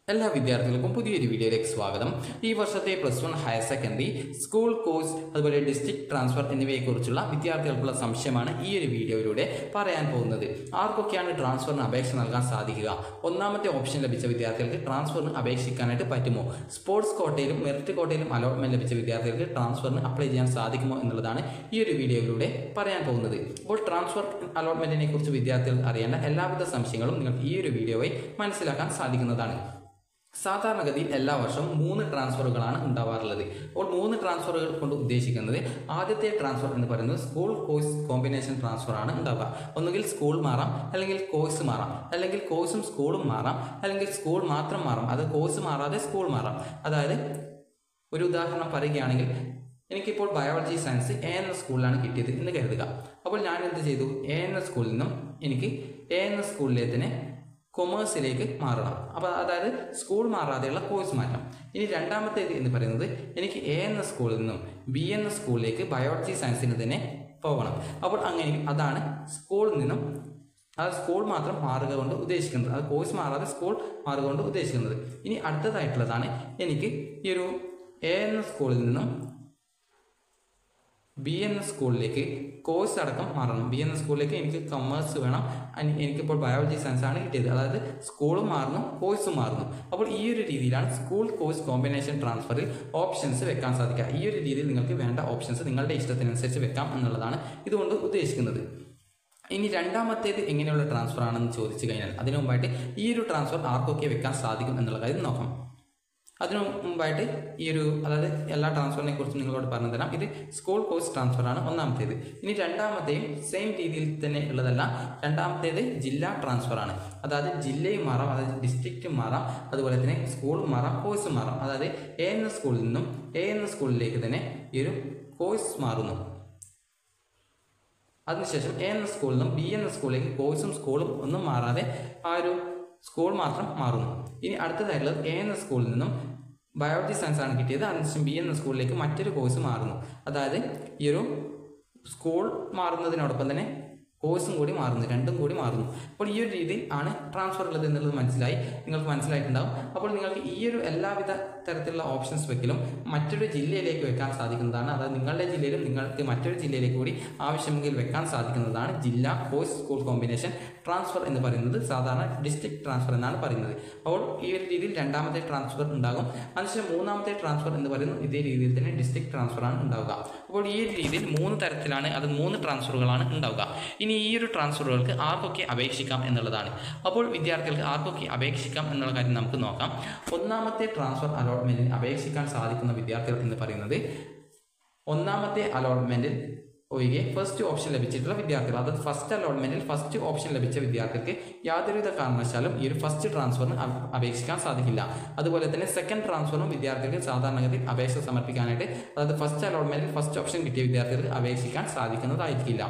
എല്ലാ വിദ്യാർത്ഥികൾക്കും പുതിയൊരു വീഡിയോയിലേക്ക് സ്വാഗതം ഈ വർഷത്തെ plus one higher secondary school course അതുപോലെ ഡിസ്ട്രിക്ട് ട്രാൻസ്ഫർ എന്നിവയെക്കുറിച്ചുള്ള വിദ്യാർത്ഥികൾക്കുള്ള സംശയമാണ് ഈ ഒരു വീഡിയോയിലൂടെ പറയാൻ പോകുന്നത് ആർക്കൊക്കെയാണ് ട്രാൻസ്ഫറിന് അപേക്ഷ നൽകാൻ സാധിക്കുക ഒന്നാമത്തെ ഓപ്ഷൻ ലഭിച്ച വിദ്യാർത്ഥികൾക്ക് ട്രാൻസ്ഫറിന് അപേക്ഷിക്കാനായിട്ട് പറ്റുമോ സ്പോർട്സ് കോട്ടയിലും മെറിറ്റ് കോട്ടയിലും അലോട്ട്മെന്റ് ലഭിച്ച വിദ്യാർത്ഥികൾക്ക് ട്രാൻസ്ഫറിന് അപ്ലൈ ചെയ്യാൻ സാധിക്കുമോ എന്നുള്ളതാണ് ഈ ഒരു വീഡിയോയിലൂടെ പറയാൻ പോകുന്നത് അപ്പോൾ ട്രാൻസ്ഫർ അലോട്ട്മെന്റിനെ കുറിച്ച് വിദ്യാർത്ഥികൾ അറിയേണ്ട എല്ലാവിധ സംശയങ്ങളും നിങ്ങൾക്ക് ഈ ഒരു വീഡിയോ വഴി മനസ്സിലാക്കാൻ സാധിക്കുന്നതാണ് സാധാരണഗതിയിൽ എല്ലാ വർഷവും മൂന്ന് ട്രാൻസ്ഫറുകളാണ് ഉണ്ടാവാറുള്ളത് അപ്പോൾ മൂന്ന് ട്രാൻസ്ഫറുകൾ കൊണ്ട് ഉദ്ദേശിക്കുന്നത് ആദ്യത്തെ ട്രാൻസ്ഫർ എന്ന് പറയുന്നത് സ്കൂൾ കോഴ്സ് കോമ്പിനേഷൻ ട്രാൻസ്ഫർ ആണ് ഉണ്ടാവുക ഒന്നുകിൽ സ്കൂൾ മാറാം അല്ലെങ്കിൽ കോഴ്സ് മാറാം അല്ലെങ്കിൽ കോഴ്സും സ്കൂളും മാറാം അല്ലെങ്കിൽ സ്കൂൾ മാത്രം മാറാം അത് കോഴ്സ് മാറാതെ സ്കൂൾ മാറാം അതായത് ഒരു ഉദാഹരണം പറയുകയാണെങ്കിൽ എനിക്കിപ്പോൾ ബയോളജി സയൻസ് എ എന്ന സ്കൂളിലാണ് കിട്ടിയത് എന്ന് കരുതുക അപ്പോൾ ഞാൻ എന്ത് ചെയ്തു എ എന്ന സ്കൂളിൽ നിന്നും എനിക്ക് എ എന്ന സ്കൂളിലെ തന്നെ കൊമേഴ്സിലേക്ക് മാറണം അപ്പോൾ അതായത് സ്കൂൾ മാറാതെയുള്ള കോഴ്സ് മാറ്റം ഇനി രണ്ടാമത്തേത് എന്ന് പറയുന്നത് എനിക്ക് എ എന്ന സ്കൂളിൽ നിന്നും ബി എന്ന സ്കൂളിലേക്ക് ബയോളജി സയൻസിന് തന്നെ പോകണം അപ്പോൾ അങ്ങനെ അതാണ് സ്കൂളിൽ നിന്നും അത് സ്കൂൾ മാത്രം മാറുക കൊണ്ട് ഉദ്ദേശിക്കുന്നത് അത് കോഴ്സ് മാറാതെ സ്കൂൾ മാറുക കൊണ്ട് ഉദ്ദേശിക്കുന്നത് ഇനി അടുത്തതായിട്ടുള്ളതാണ് എനിക്ക് ഈ ഒരു എ എന്ന സ്കൂളിൽ നിന്നും ബി എന്ന സ്കൂളിലേക്ക് കോഴ്സ് അടക്കം മാറണം ബി എന്ന സ്കൂളിലേക്ക് എനിക്ക് കൊമേഴ്സ് വേണം അനി- എനിക്കിപ്പോൾ ബയോളജി സയൻസ് ആണ് കിട്ടിയത് അതായത് സ്കൂളും മാറുന്നു കോഴ്സും മാറുന്നു അപ്പോൾ ഈ ഒരു രീതിയിലാണ് സ്കൂൾ കോഴ്സ് കോമ്പിനേഷൻ ട്രാൻസ്ഫറിൽ ഓപ്ഷൻസ് വെക്കാൻ സാധിക്കുക ഈ ഒരു രീതിയിൽ നിങ്ങൾക്ക് വേണ്ട ഓപ്ഷൻസ് നിങ്ങളുടെ ഇഷ്ടത്തിനനുസരിച്ച് വെക്കാം എന്നുള്ളതാണ് ഇതുകൊണ്ട് ഉദ്ദേശിക്കുന്നത് ഇനി രണ്ടാമത്തേത് എങ്ങനെയുള്ള ട്രാൻസ്ഫർ ആണെന്ന് ചോദിച്ചു കഴിഞ്ഞാൽ അതിനു മുമ്പായിട്ട് ഈ ഒരു ട്രാൻസ്ഫർ ആർക്കൊക്കെ വെക്കാൻ സാധിക്കും എന്നുള്ള കാര്യം നോക്കാം അതിനു മുമ്പായിട്ട് ഈ ഒരു അതായത് എല്ലാ ട്രാൻസ്ഫറിനെ കുറിച്ച് നിങ്ങളോട് പറഞ്ഞു തരാം ഇത് സ്കൂൾ കോഴ്സ് ട്രാൻസ്ഫർ ആണ് ഒന്നാമത്തേത് ഇനി രണ്ടാമത്തെയും സെയിം രീതിയിൽ തന്നെ ഉള്ളതല്ല രണ്ടാമത്തേത് ജില്ലാ ട്രാൻസ്ഫർ ആണ് അതായത് ജില്ലയും മാറാം അതായത് ഡിസ്ട്രിക്റ്റും മാറാം അതുപോലെ തന്നെ സ്കൂളും മാറാം കോഴ്സും മാറാം അതായത് എ എന്ന സ്കൂളിൽ നിന്നും എ എന്ന സ്കൂളിലേക്ക് തന്നെ ഈ ഒരു കോഴ്സ് മാറുന്നു അതിനുശേഷം എ എന്ന സ്കൂളിൽ നിന്നും ബി എന്ന സ്കൂളിലേക്ക് കോഴ്സും സ്കൂളും ഒന്നും മാറാതെ ആ ഒരു സ്കൂൾ മാത്രം മാറുന്നു ഇനി അടുത്തതായിട്ടുള്ളത് എ എന്ന സ്കൂളിൽ നിന്നും ബയോളജി സയൻസ് ആണ് കിട്ടിയത് അതിനുശേഷം ബി എന്ന സ്കൂളിലേക്ക് മറ്റൊരു കോഴ്സ് മാറുന്നു അതായത് ഈ ഒരു സ്കൂൾ മാറുന്നതിനോടൊപ്പം തന്നെ കോഴ്സും കൂടി മാറുന്നു രണ്ടും കൂടി മാറുന്നു അപ്പോൾ ഈ ഒരു രീതിയിൽ ആണ് ട്രാൻസ്ഫർ ഉള്ളത് എന്നുള്ളത് മനസ്സിലായി നിങ്ങൾക്ക് മനസ്സിലായിട്ടുണ്ടാവും അപ്പോൾ നിങ്ങൾക്ക് ഈ ഒരു എല്ലാവിധ തരത്തിലുള്ള ഓപ്ഷൻസ് വെക്കലും മറ്റൊരു ജില്ലയിലേക്ക് വെക്കാൻ സാധിക്കുന്നതാണ് അതായത് നിങ്ങളുടെ ജില്ലയിലും നിങ്ങൾക്ക് മറ്റൊരു ജില്ലയിലേക്ക് കൂടി ആവശ്യമെങ്കിൽ വെക്കാൻ സാധിക്കുന്നതാണ് ജില്ലാ കോഴ്സ് സ്കൂൾ കോമ്പിനേഷൻ ട്രാൻസ്ഫർ എന്ന് പറയുന്നത് സാധാരണ ഡിസ്ട്രിക്ട് ട്രാൻസ്ഫർ എന്നാണ് പറയുന്നത് അപ്പോൾ ഈ ഒരു രീതിയിൽ രണ്ടാമത്തെ ട്രാൻസ്ഫർ ഉണ്ടാകും അതിനുശേഷം മൂന്നാമത്തെ ട്രാൻസ്ഫർ എന്ന് പറയുന്നത് ഇതേ രീതിയിൽ തന്നെ ഡിസ്ട്രിക്ട് ട്രാൻസ്ഫർ ആണ് ഉണ്ടാവുക അപ്പോൾ ഈ ഒരു രീതിയിൽ മൂന്ന് തരത്തിലാണ് അത് മൂന്ന് ട്രാൻസ്ഫറുകളാണ് ഉണ്ടാവുക ഇനി ഈ ഒരു ട്രാൻസ്ഫറുകൾക്ക് ആർക്കൊക്കെ അപേക്ഷിക്കാം എന്നുള്ളതാണ് അപ്പോൾ വിദ്യാർത്ഥികൾക്ക് ആർക്കൊക്കെ അപേക്ഷിക്കാം എന്നുള്ള കാര്യം നമുക്ക് നോക്കാം ഒന്നാമത്തെ ട്രാൻസ്ഫർ അലോട്ട്മെന്റിന് അപേക്ഷിക്കാൻ സാധിക്കുന്ന വിദ്യാർത്ഥികൾ എന്ന് പറയുന്നത് ഒന്നാമത്തെ അലോട്ട്മെന്റിൽ ഒഴികെ ഫസ്റ്റ് ഓപ്ഷൻ ലഭിച്ചിട്ടുള്ള വിദ്യാർത്ഥികൾ അതായത് ഫസ്റ്റ് അലോട്ട്മെന്റിൽ ഫസ്റ്റ് ഓപ്ഷൻ ലഭിച്ച വിദ്യാർത്ഥിക്ക് യാതൊരുവിധ കാരണവശാലും ഈ ഒരു ഫസ്റ്റ് ട്രാൻസ്ഫറിന് അപ്- അപേക്ഷിക്കാൻ സാധിക്കില്ല അതുപോലെ തന്നെ സെക്കൻഡ് ട്രാൻസ്ഫറിനും വിദ്യാർത്ഥികൾക്ക് സാധാരണഗതിയിൽ അപേക്ഷ സമർപ്പിക്കാനായിട്ട് അതായത് ഫസ്റ്റ് അലോട്ട്മെന്റിൽ ഫസ്റ്റ് ഓപ്ഷൻ കിട്ടിയ വിദ്യാർത്ഥികൾക്ക് അപേക്ഷിക്കാൻ സാധിക്കുന്നതായിരിക്കില്ല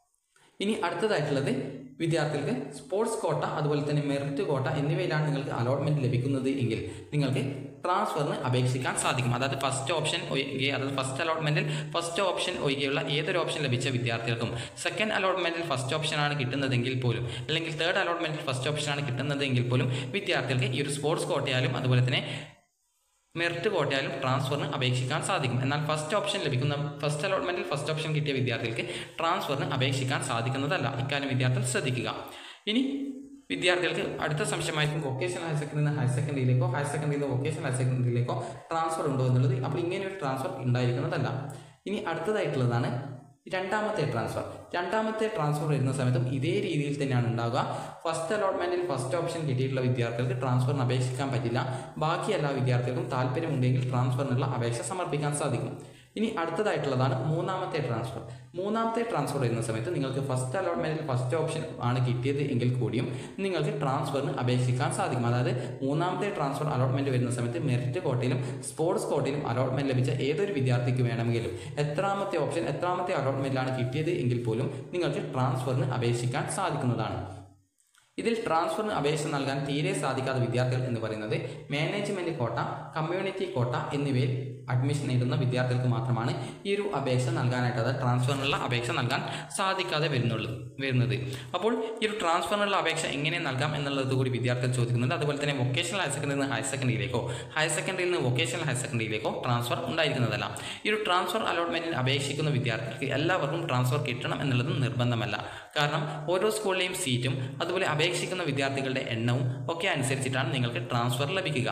ഇനി അടുത്തതായിട്ടുള്ളത് വിദ്യാർത്ഥികൾക്ക് സ്പോർട്സ് കോട്ട അതുപോലെ തന്നെ മെറിറ്റ് കോട്ട എന്നിവയിലാണ് നിങ്ങൾക്ക് അലോട്ട്മെന്റ് ലഭിക്കുന്നത് എങ്കിൽ നിങ്ങൾക്ക് ട്രാൻസ്ഫറിന് അപേക്ഷിക്കാൻ സാധിക്കും അതായത് ഫസ്റ്റ് ഓപ്ഷൻ ഒഴികെ അതായത് ഫസ്റ്റ് അലോട്ട്മെന്റിൽ ഫസ്റ്റ് ഓപ്ഷൻ ഒഴികെയുള്ള ഏതൊരു ഓപ്ഷൻ ലഭിച്ച വിദ്യാർത്ഥികൾക്കും സെക്കൻഡ് അലോട്ട്മെന്റിൽ ഫസ്റ്റ് ഓപ്ഷനാണ് കിട്ടുന്നതെങ്കിൽ പോലും അല്ലെങ്കിൽ തേർഡ് അലോട്ട്മെന്റിൽ ഫസ്റ്റ് ഓപ്ഷനാണ് കിട്ടുന്നതെങ്കിൽ പോലും വിദ്യാർത്ഥികൾക്ക് ഈ ഒരു സ്പോർട്സ് കോട്ടയാലും അതുപോലെ തന്നെ മെറിറ്റ് കോട്ടയാലും ട്രാൻസ്ഫറിന് അപേക്ഷിക്കാൻ സാധിക്കും എന്നാൽ ഫസ്റ്റ് ഓപ്ഷൻ ലഭിക്കുന്ന ഫസ്റ്റ് അലോട്ട്മെന്റിൽ ഫസ്റ്റ് ഓപ്ഷൻ കിട്ടിയ വിദ്യാർത്ഥികൾക്ക് ട്രാൻസ്ഫറിന് അപേക്ഷിക്കാൻ സാധിക്കുന്നതല്ല ഇക്കാര്യം വിദ്യാർത്ഥികൾ ശ്രദ്ധിക്കുക ഇനി വിദ്യാർത്ഥികൾക്ക് അടുത്ത സംശയമായിരിക്കും വൊക്കേഷണൽ ഹയർ സെക്കൻഡറി നിന്ന് ഹയർ സെക്കൻഡറിയിലേക്കോ ഹയർ സെക്കൻഡറിയിൽ നിന്ന് വൊക്കേഷണൽ ഹയർ സെക്കൻഡറിയിലേക്കോ ട്രാൻസ്ഫർ ഉണ്ടോ എന്നുള്ളത് അപ്പോൾ ഇങ്ങനെ ഒരു ട്രാൻസ്ഫർ ഉണ്ടായിരിക്കുന്നതല്ല ഇനി അടുത്തതായിട്ടുള്ളതാണ് രണ്ടാമത്തെ ട്രാൻസ്ഫർ രണ്ടാമത്തെ ട്രാൻസ്ഫർ വരുന്ന സമയത്തും ഇതേ രീതിയിൽ തന്നെയാണ് ഉണ്ടാവുക ഫസ്റ്റ് അലോട്ട്മെന്റിൽ ഫസ്റ്റ് ഓപ്ഷൻ കിട്ടിയിട്ടുള്ള വിദ്യാർത്ഥികൾക്ക് ട്രാൻസ്ഫറിന് അപേക്ഷിക്കാൻ പറ്റില്ല ബാക്കി എല്ലാ വിദ്യാർത്ഥികൾക്കും താല്പര്യമുണ്ടെങ്കിൽ ട്രാൻസ്ഫറിനുള്ള അപേക്ഷ സമർപ്പിക്കാൻ സാധിക്കും ഇനി അടുത്തതായിട്ടുള്ളതാണ് മൂന്നാമത്തെ ട്രാൻസ്ഫർ മൂന്നാമത്തെ ട്രാൻസ്ഫർ വരുന്ന സമയത്ത് നിങ്ങൾക്ക് ഫസ്റ്റ് അലോട്ട്മെന്റിൽ ഫസ്റ്റ് ഓപ്ഷൻ ആണ് കിട്ടിയത് എങ്കിൽ കൂടിയും നിങ്ങൾക്ക് ട്രാൻസ്ഫറിന് അപേക്ഷിക്കാൻ സാധിക്കും അതായത് മൂന്നാമത്തെ ട്രാൻസ്ഫർ അലോട്ട്മെന്റ് വരുന്ന സമയത്ത് മെറിറ്റ് കോട്ടയിലും സ്പോർട്സ് കോട്ടയിലും അലോട്ട്മെന്റ് ലഭിച്ച ഏതൊരു വിദ്യാർത്ഥിക്ക് വേണമെങ്കിലും എത്രാമത്തെ ഓപ്ഷൻ എത്രാമത്തെ അലോട്ട്മെന്റിലാണ് കിട്ടിയത് എങ്കിൽ പോലും നിങ്ങൾക്ക് ട്രാൻസ്ഫറിന് അപേക്ഷിക്കാൻ സാധിക്കുന്നതാണ് ഇതിൽ ട്രാൻസ്ഫറിന് അപേക്ഷ നൽകാൻ തീരെ സാധിക്കാത്ത വിദ്യാർത്ഥികൾ എന്ന് പറയുന്നത് മാനേജ്മെന്റ് കോട്ട കമ്മ്യൂണിറ്റി കോട്ട എന്നിവയിൽ അഡ്മിഷൻ നേടുന്ന വിദ്യാർത്ഥികൾക്ക് മാത്രമാണ് ഈ ഒരു അപേക്ഷ നൽകാനായിട്ട് അതായത് ട്രാൻസ്ഫറിനുള്ള അപേക്ഷ നൽകാൻ സാധിക്കാതെ വരുന്നുള്ളൂ വരുന്നത് അപ്പോൾ ഈ ഒരു ട്രാൻസ്ഫറിനുള്ള അപേക്ഷ എങ്ങനെ നൽകാം എന്നുള്ളത് കൂടി വിദ്യാർത്ഥികൾ ചോദിക്കുന്നുണ്ട് അതുപോലെ തന്നെ വൊക്കേഷണൽ ഹയർ സെക്കൻഡറിയിൽ നിന്ന് ഹയർ സെക്കൻഡറിയിലേക്കോ ഹയർ സെക്കൻഡറിയിൽ നിന്ന് വൊക്കേഷണൽ ഹയർ സെക്കൻഡറിയിലേക്കോ ട്രാൻസ്ഫർ ഉണ്ടായിരിക്കുന്നതല്ല ഈ ഒരു ട്രാൻസ്ഫർ അലോട്ട്മെന്റിന് അപേക്ഷിക്കുന്ന വിദ്യാർത്ഥികൾക്ക് എല്ലാവർക്കും ട്രാൻസ്ഫർ കിട്ടണം എന്നുള്ളത് നിർബന്ധമല്ല കാരണം ഓരോ സ്കൂളിലെയും സീറ്റും അതുപോലെ അപേക്ഷിക്കുന്ന വിദ്യാർത്ഥികളുടെ എണ്ണവും ഒക്കെ അനുസരിച്ചിട്ടാണ് നിങ്ങൾക്ക് ട്രാൻസ്ഫർ ലഭിക്കുക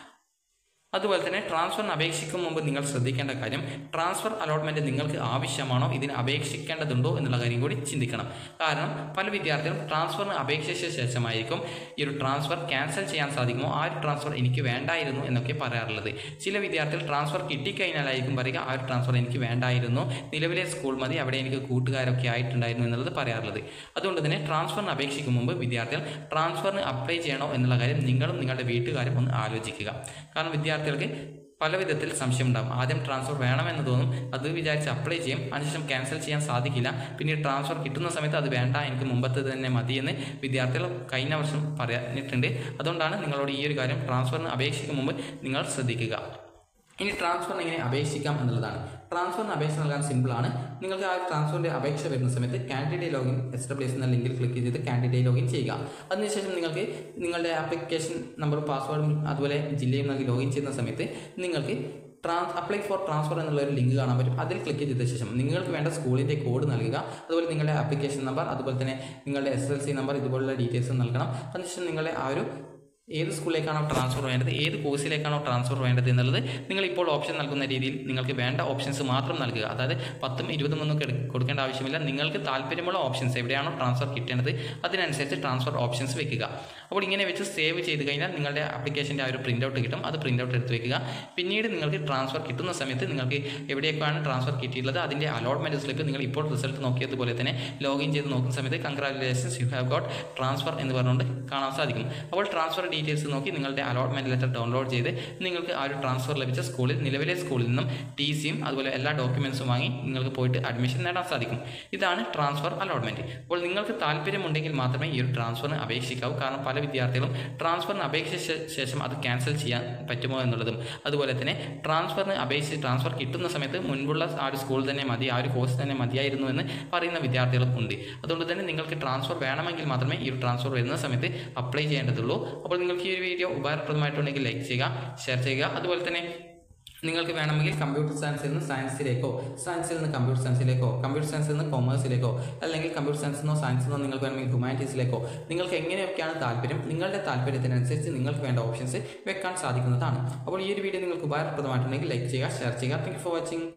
അതുപോലെ തന്നെ ട്രാൻസ്ഫറിന് അപേക്ഷിക്കും മുമ്പ് നിങ്ങൾ ശ്രദ്ധിക്കേണ്ട കാര്യം ട്രാൻസ്ഫർ അലോട്ട്മെന്റ് നിങ്ങൾക്ക് ആവശ്യമാണോ ഇതിന് അപേക്ഷിക്കേണ്ടതുണ്ടോ എന്നുള്ള കാര്യം കൂടി ചിന്തിക്കണം കാരണം പല വിദ്യാർത്ഥികളും ട്രാൻസ്ഫറിന് അപേക്ഷിച്ച ശേഷമായിരിക്കും ഈ ഒരു ട്രാൻസ്ഫർ ക്യാൻസൽ ചെയ്യാൻ സാധിക്കുമോ ആ ഒരു ട്രാൻസ്ഫർ എനിക്ക് വേണ്ടായിരുന്നു എന്നൊക്കെ പറയാറുള്ളത് ചില വിദ്യാർത്ഥികൾ ട്രാൻസ്ഫർ കിട്ടിക്കഴിഞ്ഞാലായിരിക്കും പറയുക ആ ഒരു ട്രാൻസ്ഫർ എനിക്ക് വേണ്ടായിരുന്നു നിലവിലെ സ്കൂൾ മതി അവിടെ എനിക്ക് കൂട്ടുകാരൊക്കെ ആയിട്ടുണ്ടായിരുന്നു എന്നുള്ളത് പറയാറുള്ളത് അതുകൊണ്ട് തന്നെ ട്രാൻസ്ഫറിന് അപേക്ഷിക്കും മുമ്പ് വിദ്യാർത്ഥികൾ ട്രാൻസ്ഫറിന് അപ്ലൈ ചെയ്യണോ എന്നുള്ള കാര്യം നിങ്ങളും നിങ്ങളുടെ വീട്ടുകാരും ഒന്ന് ആലോചിക്കുക കാരണം വിദ്യാർത്ഥികൾക്ക് പല വിധത്തിൽ സംശയം ഉണ്ടാകും ആദ്യം ട്രാൻസ്ഫർ വേണമെന്ന് തോന്നും അത് വിചാരിച്ച് അപ്ലൈ ചെയ്യും അതിനുശേഷം ക്യാൻസൽ ചെയ്യാൻ സാധിക്കില്ല പിന്നീട് ട്രാൻസ്ഫർ കിട്ടുന്ന സമയത്ത് അത് വേണ്ട എനിക്ക് മുമ്പത്തെ തന്നെ മതിയെന്ന് വിദ്യാർത്ഥികൾ കഴിഞ്ഞ വർഷം പറഞ്ഞിട്ടുണ്ട് അതുകൊണ്ടാണ് നിങ്ങളോട് ഈ ഒരു കാര്യം ട്രാൻസ്ഫറിന് അപേക്ഷിക്കും മുമ്പ് നിങ്ങൾ ശ്രദ്ധിക്കുക ഇനി ട്രാൻസ്ഫറിന് എങ്ങനെ അപേക്ഷിക്കാം എന്നുള്ളതാണ് ട്രാൻസ്ഫറിന് അപേക്ഷ നൽകാൻ സിമ്പിളാണ് നിങ്ങൾക്ക് ആ ട്രാൻസ്ഫറിന്റെ അപേക്ഷ വരുന്ന സമയത്ത് candidate login S W S എന്ന ലിങ്കിൽ ക്ലിക്ക് ചെയ്ത് കാൻഡിഡേറ്റ് ലോഗിൻ ചെയ്യുക അതിനുശേഷം നിങ്ങൾക്ക് നിങ്ങളുടെ ആപ്ലിക്കേഷൻ നമ്പറും പാസ്വേഡും അതുപോലെ ജില്ലയും നൽകി ലോഗിൻ ചെയ്യുന്ന സമയത്ത് നിങ്ങൾക്ക് ട്രാൻസ് അപ്ലൈ ഫോർ ട്രാൻസ്ഫർ എന്നുള്ള ഒരു ലിങ്ക് കാണാൻ പറ്റും അതിൽ ക്ലിക്ക് ചെയ്ത ശേഷം നിങ്ങൾക്ക് വേണ്ട സ്കൂളിൻ്റെ കോഡ് നൽകുക അതുപോലെ നിങ്ങളുടെ ആപ്ലിക്കേഷൻ നമ്പർ അതുപോലെ തന്നെ നിങ്ങളുടെ എസ് എൽ സി നമ്പർ ഇതുപോലുള്ള ഡീറ്റെയിൽസ് നൽകണം അതിനുശേഷം നിങ്ങളുടെ ആ ഒരു ഏത് സ്കൂളിലേക്കാണോ ട്രാൻസ്ഫർ വേണ്ടത് ഏത് കോഴ്സിലേക്കാണോ ട്രാൻസ്ഫർ വേണ്ടത് എന്നുള്ളത് നിങ്ങൾ ഇപ്പോൾ ഓപ്ഷൻ നൽകുന്ന രീതിയിൽ നിങ്ങൾക്ക് വേണ്ട ഓപ്ഷൻസ് മാത്രം നൽകുക അതായത് പത്തും ഇരുപതും ഒന്നും കെട- കൊടുക്കേണ്ട ആവശ്യമില്ല നിങ്ങൾക്ക് താല്പര്യമുള്ള ഓപ്ഷൻസ് എവിടെയാണോ ട്രാൻസ്ഫർ കിട്ടേണ്ടത് അതിനനുസരിച്ച് ട്രാൻസ്ഫർ ഓപ്ഷൻസ് വെക്കുക അപ്പോൾ ഇങ്ങനെ വെച്ച് സേവ് ചെയ്ത് കഴിഞ്ഞാൽ നിങ്ങളുടെ ആപ്ലിക്കേഷൻ്റെ ആ ഒരു പ്രിൻ്റ് ഔട്ട് കിട്ടും അത് പ്രിൻ്റ് ഔട്ട് എടുത്ത് വെക്കുക പിന്നീട് നിങ്ങൾക്ക് ട്രാൻസ്ഫർ കിട്ടുന്ന സമയത്ത് നിങ്ങൾക്ക് എവിടേക്കാണ് ട്രാൻസ്ഫർ കിട്ടിയിട്ടുള്ളത് അതിൻ്റെ അലോട്ട്മെൻറ്റ് സ്ലിപ്പ് നിങ്ങൾ ഇപ്പോൾ റിസൾട്ട് നോക്കിയതുപോലെ തന്നെ ലോഗിൻ ചെയ്ത് നോക്കുന്ന സമയത്ത് congratulations you have got transfer എന്ന് പറഞ്ഞുകൊണ്ട് കാണാൻ സാധിക്കും അപ്പോൾ ട്രാൻസ്ഫർ ഡീറ്റെയിൽസ് നോക്കി നിങ്ങളുടെ അലോട്ട്മെൻറ്റ് ലെറ്റർ ഡൗൺലോഡ് ചെയ്ത് നിങ്ങൾക്ക് ആ ഒരു ട്രാൻസ്ഫർ ലഭിച്ച സ്കൂളിൽ നിലവിലെ സ്കൂളിൽ നിന്നും ടി സിയും അതുപോലെ എല്ലാ ഡോക്യുമെൻസും വാങ്ങി നിങ്ങൾക്ക് പോയിട്ട് അഡ്മിഷൻ നേടാൻ സാധിക്കും ഇതാണ് ട്രാൻസ്ഫർ അലോട്ട്മെൻറ്റ് അപ്പോൾ നിങ്ങൾക്ക് താല്പര്യമുണ്ടെങ്കിൽ മാത്രമേ ഈ ഒരു ട്രാൻസ്ഫറിന് അപേക്ഷിക്കാവൂ കാരണം പല വിദ്യാർത്ഥികളും ട്രാൻസ്ഫറിന് അപേക്ഷിച്ച ശേഷം അത് ക്യാൻസൽ ചെയ്യാൻ പറ്റുമോ എന്നുള്ളതും അതുപോലെ തന്നെ ട്രാൻസ്ഫറിന് അപേക്ഷിച്ച് ട്രാൻസ്ഫർ കിട്ടുന്ന സമയത്ത് മുൻപുള്ള ആ ഒരു സ്കൂൾ തന്നെ മതി ആ ഒരു കോഴ്സ് തന്നെ മതിയായിരുന്നു എന്ന് പറയുന്ന വിദ്യാർത്ഥികളും ഉണ്ട് അതുകൊണ്ട് തന്നെ നിങ്ങൾക്ക് ട്രാൻസ്ഫർ വേണമെങ്കിൽ മാത്രമേ ഈ ഒരു ട്രാൻസ്ഫർ വരുന്ന സമയത്ത് അപ്ലൈ ചെയ്യേണ്ടതുള്ളൂ അപ്പോൾ നിങ്ങൾക്ക് ഈ ഒരു വീഡിയോ ഉപകാരപ്രദമായിട്ടുണ്ടെങ്കിൽ ലൈക്ക് ചെയ്യുക ഷെയർ ചെയ്യുക അതുപോലെ തന്നെ നിങ്ങൾക്ക് വേണമെങ്കിൽ കമ്പ്യൂട്ടർ സയൻസിൽ നിന്ന് സയൻസിലേക്കോ സയൻസിൽ നിന്ന് കമ്പ്യൂട്ടർ സയൻസിലേക്കോ കമ്പ്യൂട്ടർ സയൻസിൽ നിന്ന് കൊമേഴ്സിലേക്കോ അല്ലെങ്കിൽ കമ്പ്യൂട്ടർ സയൻസിൽ നിന്നോ സയൻസിൽ നിന്നോ നിങ്ങൾക്ക് വേണമെങ്കിൽ ഹ്യൂമാനിറ്റീസിലേക്കോ നിങ്ങൾക്ക് എങ്ങനെയൊക്കെയാണ് താല്പര്യം നിങ്ങളുടെ താല്പര്യത്തിനനുസരിച്ച് നിങ്ങൾക്ക് വേണ്ട ഓപ്ഷൻസ് വെക്കാൻ സാധിക്കുന്നതാണ് അപ്പോൾ ഈ ഒരു വീഡിയോ നിങ്ങൾക്ക് ഉപകാരപ്രദമായിട്ടുണ്ടെങ്കിൽ ലൈക്ക് ചെയ്യുക ഷെയർ ചെയ്യുക താങ്ക് ഫോർ വാച്ചിങ്